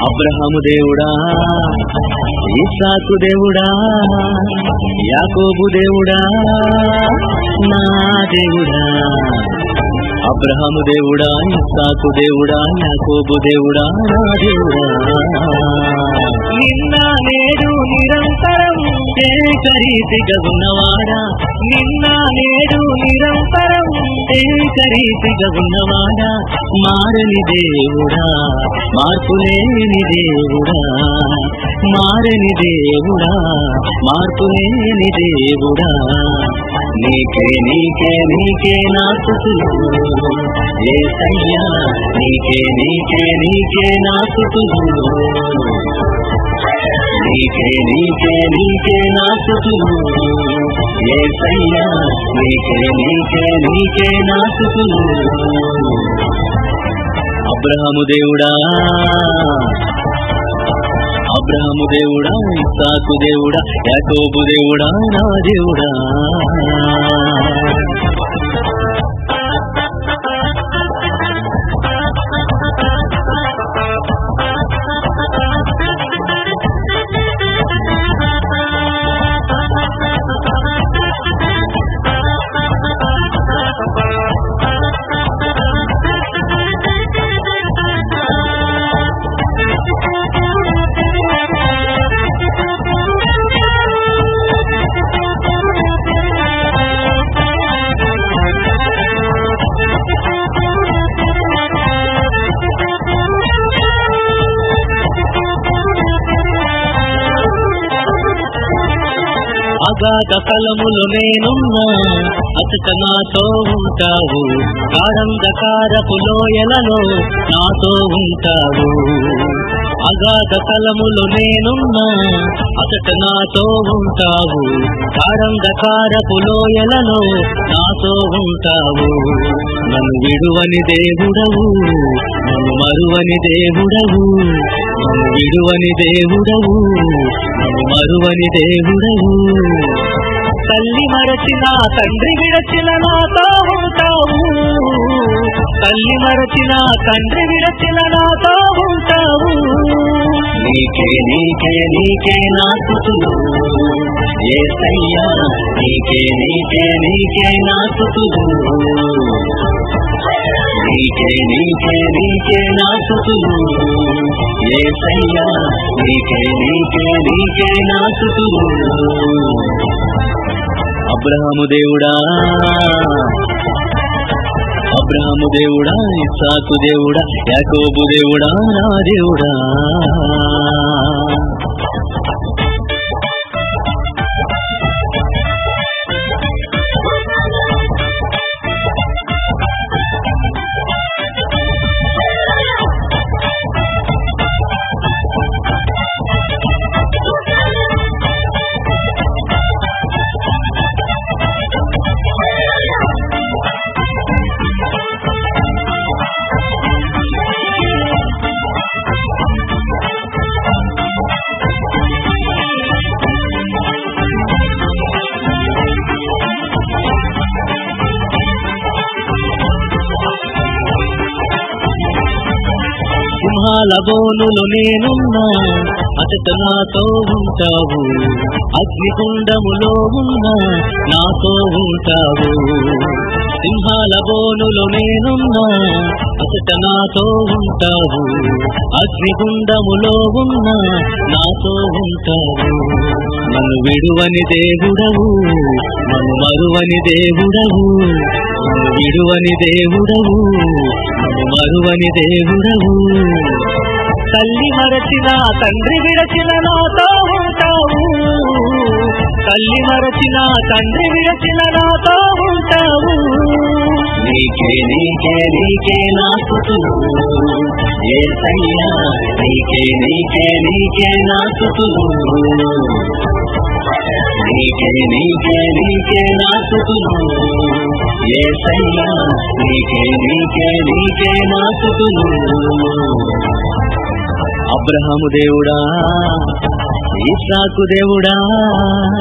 అబ్రహాము దేవుడా ఇసాకు దేవుడా యాకోబు దేవుడా నా దేవుడా అబ్రహాము దేవుడా ఇసాకు దేవుడా యాకోబు దేవుడా నా దేవుడా నిన్న నేడు నిరంతరం ఏకరీతిగా ఉన్నవాడా నిన్న నేడు నిరంతరం ఏకరీతిగా ఉన్నవాడా మారని దేవుడా మార్పు లేని దేవుడా మారని దేవుడా మార్పు లేని దేవుడా నీకే నీకే నీకే నా స్థుతులు ఏసయ్యా నీకే నీకే నీకే నా స్థుతులు నీకే నీకే నీకే నా స్థుతులు ఏసయ్యా నీకే నీకే నీకే నా స్థుతులు అబ్రహాము దేవుడా అబ్రహాము దేవుడా ఇస్సాకు దేవుడా యాకోబు దేవుడా నా దేవుడా అగాధ కలములు నేనున్నా అతక నాతో ఉంటావు గాఢంధకారపు లోయలలో నాతో ఉంటావు అగాధ కలములు నేనున్నా అతక నాతో ఉంటావు గాఢంధకారపు లోయలలో నాతో ఉంటావు నన్ను విడువని దేవుడవు నన్ను మరువని దేవుడవు నన్ను విడువని దేవుడవు నన్ను మరువని దేవుడవు తల్లి మరచిన తండ్రి విడచిన నాతో ఉంటావు తల్లి మరచిన తండ్రి విడచిన నాతో ఉంటావు నీకే నీకే నీకే నా స్థుతులు ఏసయ్యా నీకే నీకే నీకే నా స్థుతులు నీకే నీకే నీకే నా స్థుతులు ఏసయ్యా నీకే నీకే నీకే నా స్థుతులు అబ్రహాము దేవుడా అబ్రహాము దేవుడా ఇస్సాకు దేవుడా యాకోబు దేవుడా నా దేవుడా సింహాల బోనులు నేనున్నా అతట నాతో ఉంటావు అగ్నిగుండములో ఉన్నా నాతో ఉంటావు సింహాల బోనులు నేనున్నా అతట నాతో ఉంటావు అగ్నిగుండములో ఉన్నా నాతో ఉంటావు నన్ను విడువని దేవుడవు నన్ను మరువని దేవుడవు నన్ను విడువని దేవుడవు నన్ను మరువని దేవుడవు తల్లి మరచిన తండ్రి విడచిన నాతో ఉంటావు తల్లి మరచిన తండ్రి విడచిన నాతో ఉంటావు నీకే నీకే నీకే నా స్థుతులు ఏసయ్యా నీకే నీకే నీకే నా స్థుతులు నీకే నీకే నీకే నా స్థుతులు ఏసయ్యా నీకే నీకే నీకే నా స్థుతులు అబ్రహాము దేవుడా ఇస్సాకు దేవుడా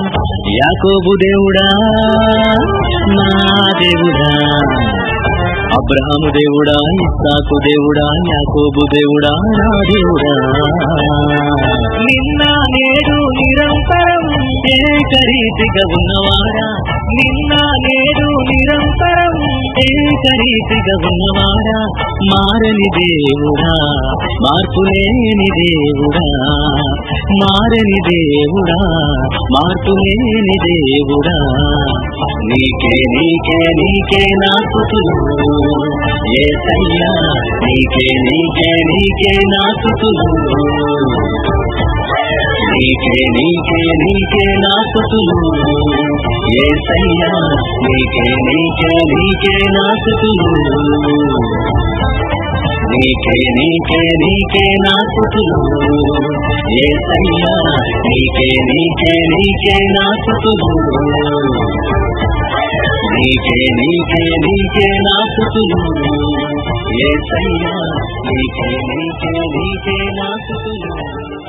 యాకోబు దేవుడా నా దేవుడా అబ్రహాము దేవుడా ఇస్సాకు దేవుడా యాకోబు దేవుడా నా దేవుడా నిన్న నేడు నిరంతరం ఏకరీతిగా ఉన్నవాడా నిన్న నేడు నిరంతరం ఏకరీతిగా ఉన్నవాడా మారని దేవుడా మార్పులేని దేవుడా మారని దేవుడా మార్పులేని దేవుడా నీకే నీకే నీకే నా స్థుతులు ఏసయ్యా నీకే నీకే నీకే నా స్థుతులు నీకే నీకే నీకే నా స్థుతులు ఏసయ్యా నీకే నీకే నీకే నా స్థుతులు నీకే నీకే నీకే నా స్థుతులు ఏసయ్యా నీకే నీకే నీకే నా స్థుతులు నీకే నీకే నీకే నా స్థుతులు ఏసయ్యా నీకే నీకే నీకే నా స్థుతులు